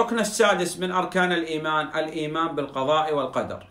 الركن السادس من أركان الإيمان الإيمان بالقضاء والقدر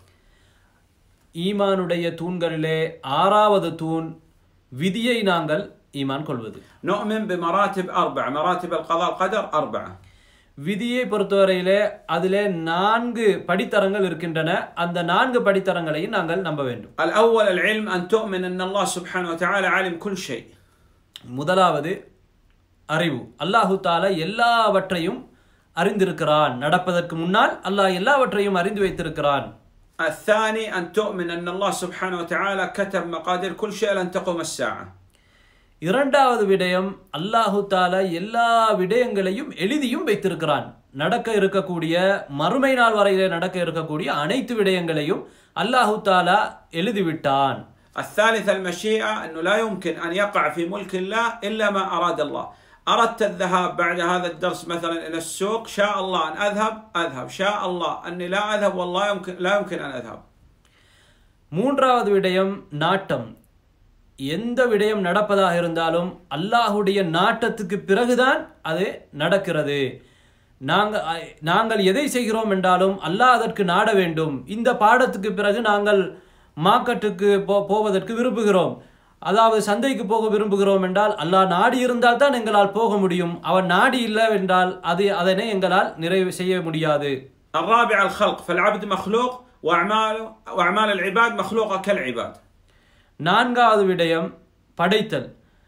ஈமானுடைய தூண்களிலே ஆறாவது தூண் விதியை நாங்கள் ஈமான் கொள்வது نؤمن بمراتب أربعة مراتب القضاء والقدر أربعة விதியை பொறுத்தவரையிலே அதிலே நான்கு படித்தரங்கள் இருக்கின்றன அந்த நான்கு படித்தரங்களையும் நாங்கள் நம்ப வேண்டும் الأول العلم أن تؤمن أن الله سبحانه وتعالى عالم كل شيء முதலாவது அறிவு அல்லாஹு தாலா எல்லாவற்றையும் அறிந்திருக்கிறான் நடப்பதற்கு முன்னால் அல்லாஹ் எல்லாவற்றையும் அறிந்து வைத்திருக்கிறான் الثاني أن تؤمن أن الله سبحانه وتعالى كتب مقادير كل شيء لن تقوم الساعة இரண்டாவது விடயம் அல்லாஹு தாலா எல்லா விடயங்களையும் எழுதியும் வைத்திருக்கிறான் நடக்க இருக்கக்கூடிய மறுமை நாள் வரையிலே நடக்க இருக்கக்கூடிய அனைத்து விடயங்களையும் அல்லாஹு தாலா எழுதிவிட்டான் الثالث المشيئة أنه لا يمكن أن يقع في ملك الله إلا ما أراد الله أردت الذهاب بعد هذا الدرس مثلا إلى السوق شاء الله أن أذهب أذهب شاء الله أني لا أذهب والله يمكن لا يمكن أن أذهب மூன்றாவது விடயம் நாட்டம் எந்த விடயம் நடப்பதாக இருந்தாலும் அல்லாஹுடைய நாட்டத்துக்கு பிறகுதான் அது நடக்கிறது நாங்கள் நாங்கள் எதை செய்கிறோம் என்றாலும் அல்லாஹ் அதற்கு நாட வேண்டும் இந்த பாடத்துக்கு பிறகு நாங்கள் மார்க்கெட்டுக்கு போ போவதற்கு விரும்புகிறோம் அதாவது சந்தைக்கு போக விரும்புகிறோம் என்றால் அல்லாஹ் நாடி இருந்தால் தான் எங்களால் போக முடியும் அவன் நாடி இல்லை என்றால் அது அதனை எங்களால் நிறைவு செய்ய முடியாது الرابع الخلق فالعبد مخلوق وأعماله وأعمال العباد مخلوقة كالعباد நான்காவது விடயம் படைத்தல்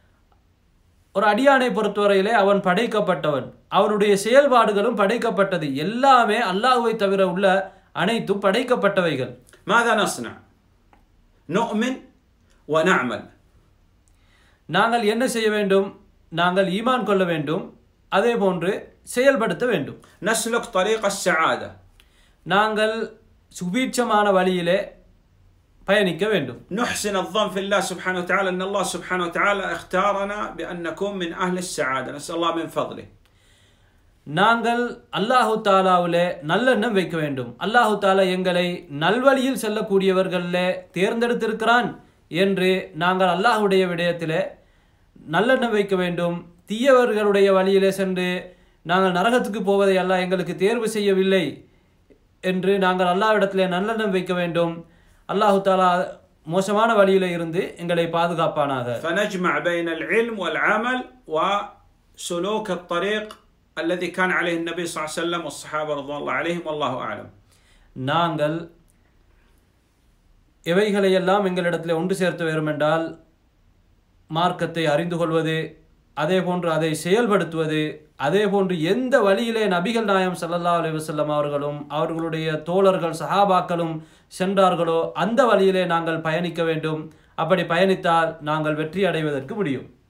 ஒரு அடியானை பொறுத்தவரையிலே அவன் படைக்கப்பட்டவன் அவனுடைய செயல்பாடுகளும் படைக்கப்பட்டது எல்லாமே அல்லாஹ்வை தவிர உள்ள அனைத்தும் படைக்கப்பட்டவைகள் ماذا نصنع؟ نؤمن ونعمل நாங்கள் என்ன செய்ய வேண்டும் நாங்கள் ஈமான் கொள்ள வேண்டும் அதே போன்று செயல்படுத்த வேண்டும் نسلك طريق السعادة நாங்கள் சுபீட்சமான வழியிலே பயணிக்க வேண்டும் نحسن الظن في الله سبحانه وتعالى أن الله سبحانه وتعالى اختارنا بأن نكون من أهل السعادة نسأل الله من فضله நாங்கள் அல்லாஹு தாலாவிலே நல்லெண்ணம் வைக்க வேண்டும் அல்லாஹு தாலா எங்களை நல்வழியில் செல்லக்கூடியவர்களிலே தேர்ந்தெடுத்திருக்கிறான் என்று நாங்கள் அல்லாஹுடைய விடயத்திலே நல்லெண்ணம் வைக்க வேண்டும் தீயவர்களுடைய வழியிலே சென்று நாங்கள் நரகத்துக்கு போவதை அல்லாஹ் எங்களுக்கு தேர்வு செய்யவில்லை என்று நாங்கள் அல்லாஹ்விடத்திலே நல்லெண்ணம் வைக்க வேண்டும் அல்லாஹு தாலா மோசமான வழியிலே இருந்து எங்களை பாதுகாப்பானாக فنجمع بين العلم والعمل وسلوك الطريق الذي كان عليه النبي صلى الله عليه وسلم والصحابة رضوان الله عليهم والله أعلم நாங்கள் எவைகளையெல்லாம் எங்களிடத்தில் ஒன்று சேர்த்து வேறுமென்றால் மார்க்கத்தை அறிந்து கொள்வது அதே போன்று அதை செயல்படுத்துவது அதே போன்று எந்த வழியிலே நபிகள் நாயம் ஸல்லல்லாஹு அலைஹி வஸல்லம் அவர்களும் அவர்களுடைய தோழர்கள் சஹாபாக்களும் சென்றார்களோ அந்த வழியிலே நாங்கள் பயணிக்க வேண்டும் அப்படி பயணித்தால் நாங்கள் வெற்றி அடைவதற்கு முடியும்